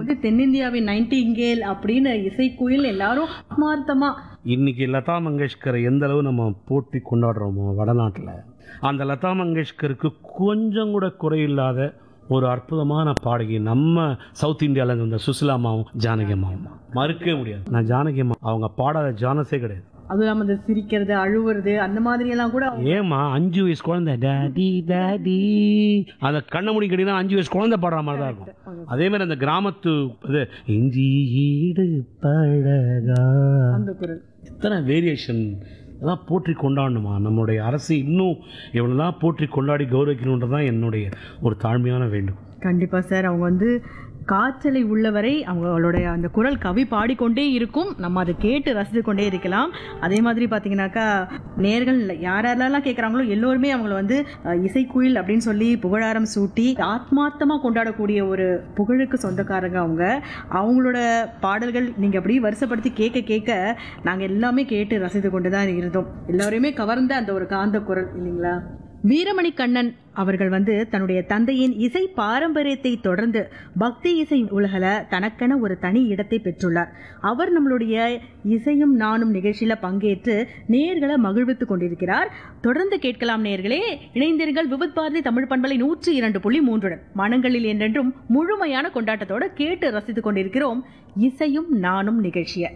வந்து தென்னிந்தியாவின் நைன்டிங்கேல் அப்படின்னு இசைக்குயில் எல்லாரும் ஆத்மார்த்தமா இன்னைக்கு லதா மங்கேஷ்கரை எந்த அளவு நம்ம போற்றி கொண்டாடுறோமோ வடநாட்டில் அந்த லதா மங்கேஷ்கருக்கு கொஞ்சம் கூட குறையில்லாத ஒரு அற்புதமான பாடகி நம்ம சவுத் இந்தியாவில் இருந்த சுசிலா அம்மாவும் ஜானகி அம்மாவும் மறுக்கவே முடியாது நான் ஜானகி அம்மா அவங்க பாடாத ஜானஸே கிடையாது அதுவும் இல்லாம இந்த சிரிக்கிறது அழுவுறது அந்த மாதிரி எல்லாம் கூட அவங்க- ஏமா அஞ்சு வயசு குழந்தை டாடி டாடி அந்த கண்ணை மூடி கேட்டீங்கன்னா அஞ்சு வயசு குழந்தை பாடுற மாதிரி தான் இருக்கும் அதே மாதிரி அந்த கிராமத்து இது இஞ்சி ஈடு பழகா அந்த குரல் எத்தனை வேரியேஷன் அதெல்லாம் போற்றி கொண்டாடணுமா நம்மளுடைய அரசு இன்னும் எவ்வளோதான் போற்றி கொண்டாடி கௌரவிக்கணுன்றது தான் என்னுடைய ஒரு தாழ்மையான வேண்டும் கண்டிப்பா சார் அவங்க வந்து காய்ச்சலை உள்ளவரை அவங்களுடைய அந்த குரல் கவி பாடிக்கொண்டே இருக்கும் நம்ம அதை கேட்டு ரசித்து கொண்டே இருக்கலாம் அதே மாதிரி பார்த்தீங்கன்னாக்கா நேர்கள் யார் யாரெல்லாம் கேட்குறாங்களோ எல்லோருமே அவங்கள வந்து அஹ், இசைக்குயில் அப்படின்னு சொல்லி புகழாரம் சூட்டி ஆத்மார்த்தமாக கொண்டாடக்கூடிய ஒரு புகழுக்கு சொந்தக்காரங்க அவங்க அவங்களோட பாடல்கள் நீங்கள் அப்படியே வருஷப்படுத்தி கேட்க கேட்க நாங்கள் எல்லாமே கேட்டு ரசித்து கொண்டு தான் இருந்தோம் எல்லாரையுமே கவர்ந்த அந்த ஒரு காந்த குரல் இல்லைங்களா வீரமணி கண்ணன் அவர்கள் வந்து தன்னுடைய தந்தையின் இசை பாரம்பரியத்தை தொடர்ந்து பக்தி இசை உலகில் தனக்கென ஒரு தனி இடத்தை பெற்றுள்ளார் அவர் நம்மளுடைய இசையும் நானும் நிகழ்ச்சியில பங்கேற்று நேர்களை மகிழ்வித்துக் கொண்டிருக்கிறார் தொடர்ந்து கேட்கலாம் நேர்களே இணைந்தீர்கள் விபத் பாரதி தமிழ் பண்பலை நூற்றி இரண்டு புள்ளி மூன்றுடன் மனங்களில் என்றென்றும் முழுமையான கொண்டாட்டத்தோடு கேட்டு ரசித்துக் கொண்டிருக்கிறோம் இசையும் நானும் நிகழ்ச்சியை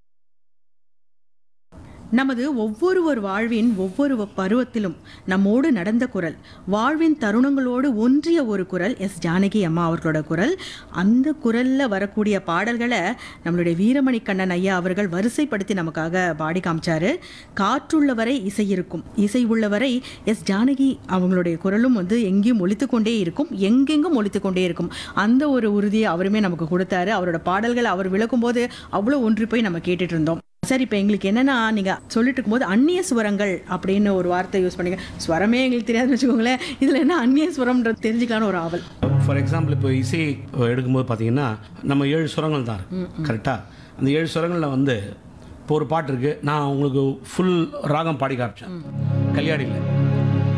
நமது ஒவ்வொருவர் வாழ்வின் ஒவ்வொரு பருவத்திலும் நம்மோடு நடந்த குரல் வாழ்வின் தருணங்களோடு ஒன்றிய ஒரு குரல் எஸ் ஜானகி அம்மா அவர்களோட குரல் அந்த குரலில் வரக்கூடிய பாடல்களை நம்மளுடைய வீரமணி கண்ணன் ஐயா அவர்கள் வரிசைப்படுத்தி நமக்காக பாடி காமிச்சாரு காற்றுள்ளவரை இசை இருக்கும் இசை உள்ளவரை எஸ் ஜானகி அவங்களுடைய குரலும் வந்து எங்கேயும் ஒலித்து கொண்டே இருக்கும் எங்கெங்கும் ஒலித்து கொண்டே இருக்கும் அந்த ஒரு உறுதியை அவருமே நமக்கு கொடுத்தாரு அவரோட பாடல்களை அவர் விளக்கும்போது அவ்வளோ ஒன்றி போய் நம்ம கேட்டுட்டு இருந்தோம் சார் இப்போ எங்களுக்கு என்னன்னா நீங்க சொல்லிட்டு இருக்கும்போது அந்நிய சுவரங்கள் அப்படின்னு ஒரு வார்த்தை யூஸ் பண்ணீங்க ஸ்வரமே எங்களுக்கு தெரியாதுன்னு வச்சுக்கோங்களேன் இதுல என்ன அந்நிய சுவரம்ன்றது தெரிஞ்சுக்கலான்னு ஒரு ஆவல் ஃபார் எக்ஸாம்பிள் இப்போ இசை எடுக்கும்போது பார்த்தீங்கன்னா நம்ம ஏழு சுரங்கள் தான் இருக்கு கரெக்டாக அந்த ஏழு சுரங்களில் வந்து இப்போ ஒரு பாட்டு இருக்குது நான் உங்களுக்கு ஃபுல் ராகம் பாடி காமிச்சேன் கல்யாணியில்